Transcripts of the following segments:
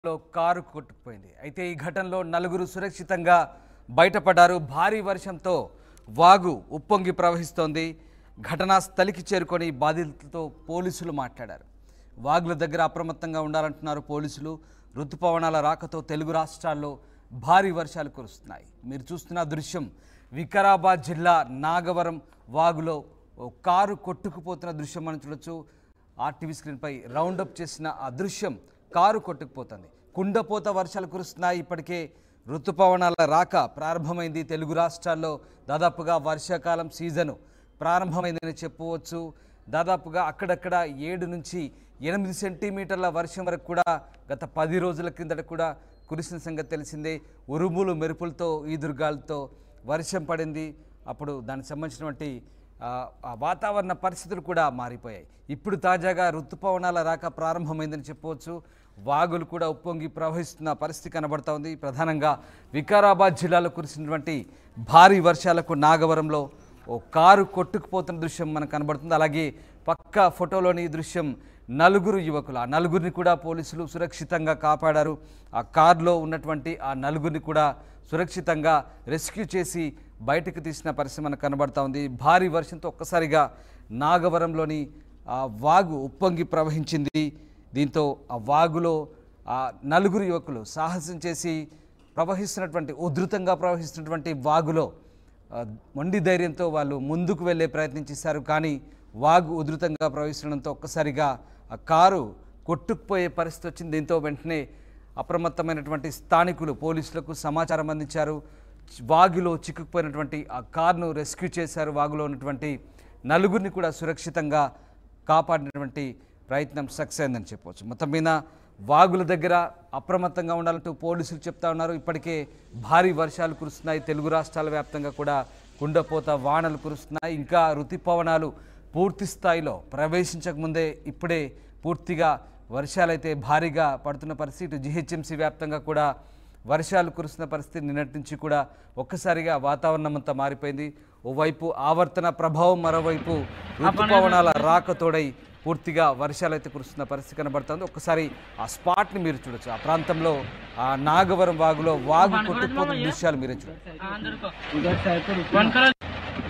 లో కారు కొట్టుకుపోయింది అయితే ఈ ఘటనలో నలుగురు సురక్షితంగా బయటపడ్డారు భారీ వర్షంతో వాగు ఉప్పొంగి ప్రవహిస్తోంది ఘటనా స్థలికి చేరుకొని బాధితులతో పోలీసులు మాట్లాడారు వాగుల దగ్గర అప్రమత్తంగా ఉండాలంటున్నారు పోలీసులు ఋతుపవనాల రాకతో తెలుగు రాష్ట్రాల్లో భారీ వర్షాలు కురుస్తున్నాయి మీరు చూస్తున్న దృశ్యం వికారాబాద్ జిల్లా నాగవరం వాగులో ఓ కారు కొట్టుకుపోతున్న దృశ్యం మనం చూడొచ్చు ఆర్టీవీ స్క్రీన్పై రౌండప్ చేసిన ఆ దృశ్యం కారు కొట్టుకుపోతుంది కుండపోత వర్షాలు కురుస్తున్నాయి ఇప్పటికే ఋతుపవనాల రాక ప్రారంభమైంది తెలుగు రాష్ట్రాల్లో దాదాపుగా వర్షాకాలం సీజను ప్రారంభమైందని చెప్పవచ్చు దాదాపుగా అక్కడక్కడ ఏడు నుంచి ఎనిమిది సెంటీమీటర్ల వర్షం వరకు కూడా గత పది రోజుల కిందట కూడా కురిసిన సంగతి తెలిసిందే ఉరుములు మెరుపులతో ఈదురుగాలతో వర్షం పడింది అప్పుడు దానికి సంబంధించినటువంటి ఆ, ఆ వాతావరణ పరిస్థితులు కూడా మారిపోయాయి ఇప్పుడు తాజాగా ఋతుపవనాల రాక ప్రారంభమైందని చెప్పవచ్చు వాగులు కూడా ఉప్పొంగి ప్రవహిస్తున్న పరిస్థితి కనబడతా ఉంది ప్రధానంగా వికారాబాద్ జిల్లాలో కురిసినటువంటి భారీ వర్షాలకు నాగవరంలో ఓ కారు కొట్టుకుపోతున్న దృశ్యం మనకు కనబడుతుంది అలాగే పక్క ఫోటోలోని ఈ దృశ్యం నలుగురు యువకులు ఆ నలుగురిని కూడా పోలీసులు సురక్షితంగా కాపాడారు ఆ కారులో ఉన్నటువంటి ఆ నలుగురిని కూడా సురక్షితంగా రెస్క్యూ చేసి బయటకు తీసిన పరిస్థితి మనకు కనబడతా ఉంది భారీ వర్షంతో ఒక్కసారిగా నాగవరంలోని ఆ వాగు ఉప్పొంగి ప్రవహించింది దీంతో ఆ వాగులో ఆ నలుగురు యువకులు సాహసం చేసి ప్రవహిస్తున్నటువంటి ఉధృతంగా ప్రవహిస్తున్నటువంటి వాగులో ఆ, మొండి ధైర్యంతో వాళ్ళు ముందుకు వెళ్ళే ప్రయత్నం చేశారు కానీ వాగు ఉధృతంగా ప్రవహిస్తుండడంతో ఒక్కసారిగా ఆ కారు కొట్టుకుపోయే పరిస్థితి వచ్చింది దీంతో వెంటనే అప్రమత్తమైనటువంటి స్థానికులు పోలీసులకు సమాచారం అందించారు వాగులో చిక్కుకుపోయినటువంటి ఆ కారును రెస్క్యూ చేశారు వాగులో ఉన్నటువంటి నలుగురిని కూడా సురక్షితంగా కాపాడినటువంటి ప్రయత్నం సక్సెస్ అయిందని చెప్పవచ్చు మొత్తం మీద వాగుల దగ్గర అప్రమత్తంగా ఉండాలంటూ పోలీసులు చెప్తా ఉన్నారు ఇప్పటికే భారీ వర్షాలు కురుస్తున్నాయి తెలుగు రాష్ట్రాల వ్యాప్తంగా కూడా కుండపోత వానలు కురుస్తున్నాయి ఇంకా ఋతుపవనాలు పూర్తి స్థాయిలో ప్రవేశించక ముందే ఇప్పుడే పూర్తిగా వర్షాలైతే భారీగా పడుతున్న పరిస్థితి ఇటు జిహెచ్ఎంసీ వ్యాప్తంగా కూడా వర్షాలు కురుస్తున్న పరిస్థితి నిన్నటి నుంచి కూడా ఒక్కసారిగా వాతావరణం అంతా మారిపోయింది ఓవైపు ఆవర్తన ప్రభావం మరోవైపు ఋతుపవనాల రాక తోడై పూర్తిగా వర్షాలు అయితే కురుస్తున్న పరిస్థితి కనబడుతుంది ఒక్కసారి ఆ స్పాట్ని మీరు చూడొచ్చు ఆ ప్రాంతంలో ఆ నాగవరం వాగులో వాగు కొట్టుకుపోతున్న దృశ్యాలు మీరే చూడొచ్చు అందరికో उधर साइड पर रुको వన్ కలర్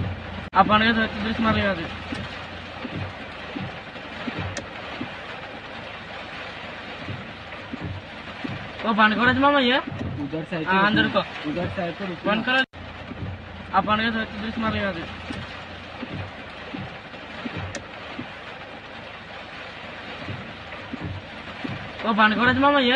ఆ పండుగ వచ్చి చూసినారు అది ఓ పండుగ కూడా వచ్చి మామయ్య उधर साइड ఆ, అందరికో उधर साइड पर रुको వన్ కలర్ ఆ పండుగ వచ్చి చూసినారు అది ఓ పండుగ కూడా వచ్చి మామయ్య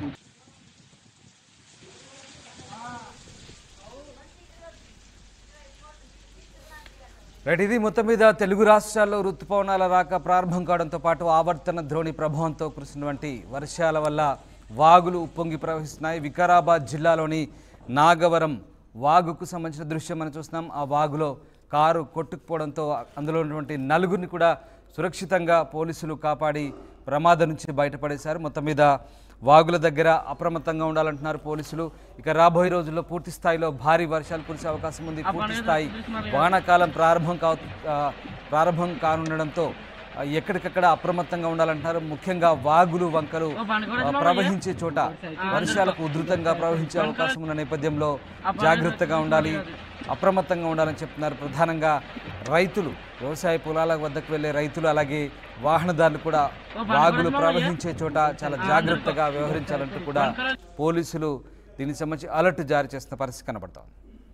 రైట్ ఇది మొత్తం మీద తెలుగు రాష్ట్రాల్లో ఋతుపవనాల రాక ప్రారంభం కావడంతో పాటు ఆవర్తన ద్రోణి ప్రభావంతో కురిసినటువంటి వర్షాల వల్ల వాగులు ఉప్పొంగి ప్రవహిస్తున్నాయి వికారాబాద్ జిల్లాలోని నాగవరం వాగుకు సంబంధించిన దృశ్యం మనం చూస్తున్నాం ఆ వాగులో కారు కొట్టుకుపోవడంతో అందులో ఉన్నటువంటి నలుగురిని కూడా సురక్షితంగా పోలీసులు కాపాడి ప్రమాదం నుంచి బయటపడేశారు మొత్తం మీద వాగుల దగ్గర అప్రమత్తంగా ఉండాలంటున్నారు పోలీసులు ఇక రాబోయే రోజుల్లో పూర్తి స్థాయిలో భారీ వర్షాలు కురిసే అవకాశం ఉంది పూర్తి స్థాయి వానాకాలం ప్రారంభం కావ ఆ, ప్రారంభం కానుండడంతో ఆ, ఎక్కడికక్కడ అప్రమత్తంగా ఉండాలంటున్నారు ముఖ్యంగా వాగులు వంకలు ఓ పండుగ కూడా ఆ, ప్రవహించే చోట వర్షాలకు ఉధృతంగా ప్రవహించే అవకాశం ఉన్న నేపథ్యంలో జాగ్రత్తగా ఉండాలి అప్రమత్తంగా ఉండాలని చెప్తున్నారు ప్రధానంగా రైతులు వ్యవసాయ పొలాల వద్దకు వెళ్ళే రైతులు అలాగే వాహనదారులు కూడా వాగులు ప్రవహించే చోట చాలా జాగ్రత్తగా వ్యవహరించాలంటూ కూడా పోలీసులు దీనికి సంబంధించి అలర్ట్ జారీ చేస్తున్న పరిస్థితి కనబడతాం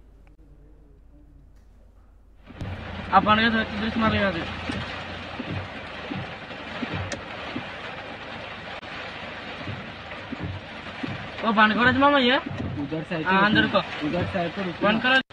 ఆ పండుగ వచ్చి చూసినారు అది ఓ పండుగ కూడా వచ్చి మామయ్య उधर साइड ఆ, అందరికో उधर साइड पर रुको వన్ కలర్